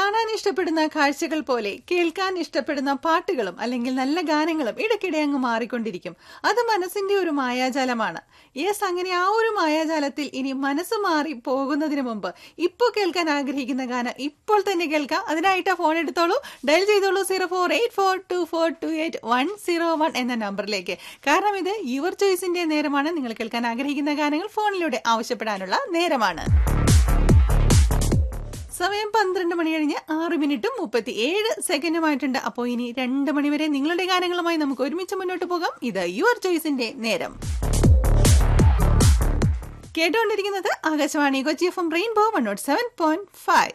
കാണാൻ ഇഷ്ടപ്പെടുന്ന കാഴ്ചകൾ പോലെ കേൾക്കാൻ ഇഷ്ടപ്പെടുന്ന പാട്ടുകളും അല്ലെങ്കിൽ നല്ല ഗാനങ്ങളും ഇടയ്ക്കിടെ അങ്ങ് മാറിക്കൊണ്ടിരിക്കും അത് മനസ്സിന്റെ ഒരു മായാജാലമാണ് യെസ് അങ്ങനെ ആ ഒരു മായാജാലത്തിൽ ഇനി മനസ്സ് മാറി പോകുന്നതിന് മുമ്പ് ഇപ്പോൾ കേൾക്കാൻ ആഗ്രഹിക്കുന്ന ഗാനം ഇപ്പോൾ തന്നെ കേൾക്കാം അതിനായിട്ട് ഫോൺ എടുത്തോളൂ ഡയൽ ചെയ്തോളൂ zero four eight four two four two eight one zero one എന്ന നമ്പറിലേക്ക് കാരണം ഇത് യുവർ ചോയ്സിന്റെ നേരമാണ് നിങ്ങൾ കേൾക്കാൻ ആഗ്രഹിക്കുന്ന ഗാനങ്ങൾ ഫോണിലൂടെ ആവശ്യപ്പെടാനുള്ള നേരമാണ് സമയം പന്ത്രണ്ട് മണി കഴിഞ്ഞ് ആറ് മിനിറ്റും മുപ്പത്തി ഏഴ് സെക്കൻഡുമായിട്ടുണ്ട് അപ്പോൾ ഇനി രണ്ട് മണിവരെ നിങ്ങളുടെ ഗാനങ്ങളുമായി നമുക്ക് ഒരുമിച്ച് മുന്നോട്ട് പോകാം ഇത് യുവർ ചോയ്സിന്റെ നേരം കേട്ടുകൊണ്ടിരിക്കുന്നത് Akashvani Kochi F M rainbow one nought seven point five